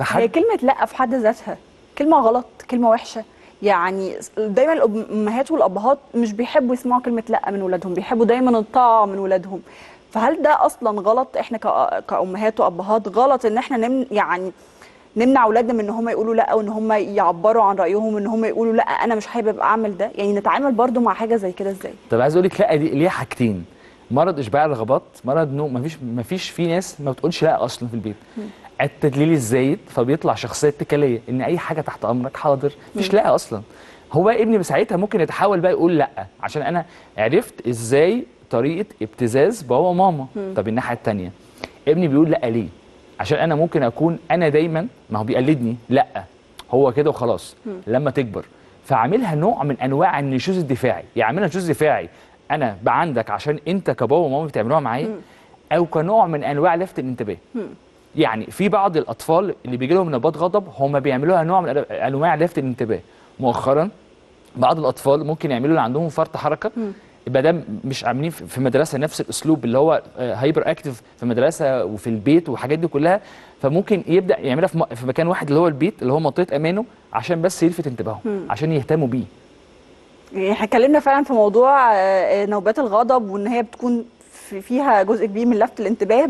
هي كلمه لا في حد ذاتها كلمه غلط كلمه وحشه يعني دايما الامهات والابهات مش بيحبوا يسمعوا كلمه لا من ولادهم بيحبوا دايما الطاعه من ولادهم فهل ده اصلا غلط احنا كأ- كامهات وابهات غلط ان احنا نم يعني نمنع اولادنا من ان هم يقولوا لا وان هم يعبروا عن رايهم ان هم يقولوا لا انا مش حابب اعمل ده يعني نتعامل برضو مع حاجه زي كده ازاي طب عايز اقول لك لا دي ليها حاجتين مرض اشباع الرغبات مرض نوم مفيش مفيش في ناس ما بتقولش لا اصلا في البيت التدليل الزايد فبيطلع شخصيه اتكاليه ان اي حاجه تحت امرك حاضر مفيش لا اصلا هو بقى ابني ساعتها ممكن يتحول بقى يقول لا عشان انا عرفت ازاي طريقه ابتزاز بابا وماما طب الناحيه الثانيه ابني بيقول لا ليه عشان انا ممكن اكون انا دايما ما هو بيقلدني لا هو كده وخلاص لما تكبر فعاملها نوع من انواع النشوز الدفاعي يعملها نشوز دفاعي انا بقى عندك عشان انت كبابا وماما بتعملوها معايا او كنوع من انواع لفت الانتباه يعني في بعض الاطفال اللي بيجي لهم نبات غضب هم بيعملوها نوع من أنواع- انواع لفت الانتباه مؤخرا بعض الاطفال ممكن يعملوا اللي عندهم فرط حركه يبقى ده مش عاملين في في مدرسه نفس الاسلوب اللي هو هايبر اكتف في مدرسه وفي البيت والحاجات دي كلها فممكن يبدا يعملها في م- في مكان واحد اللي هو البيت اللي هو منطقه امانه عشان بس يلفت انتباههم عشان يهتموا بيه يعني احنا اتكلمنا فعلا في موضوع آه، آه، نوبات الغضب وان هي بتكون في- فيها جزء كبير من لفت الانتباه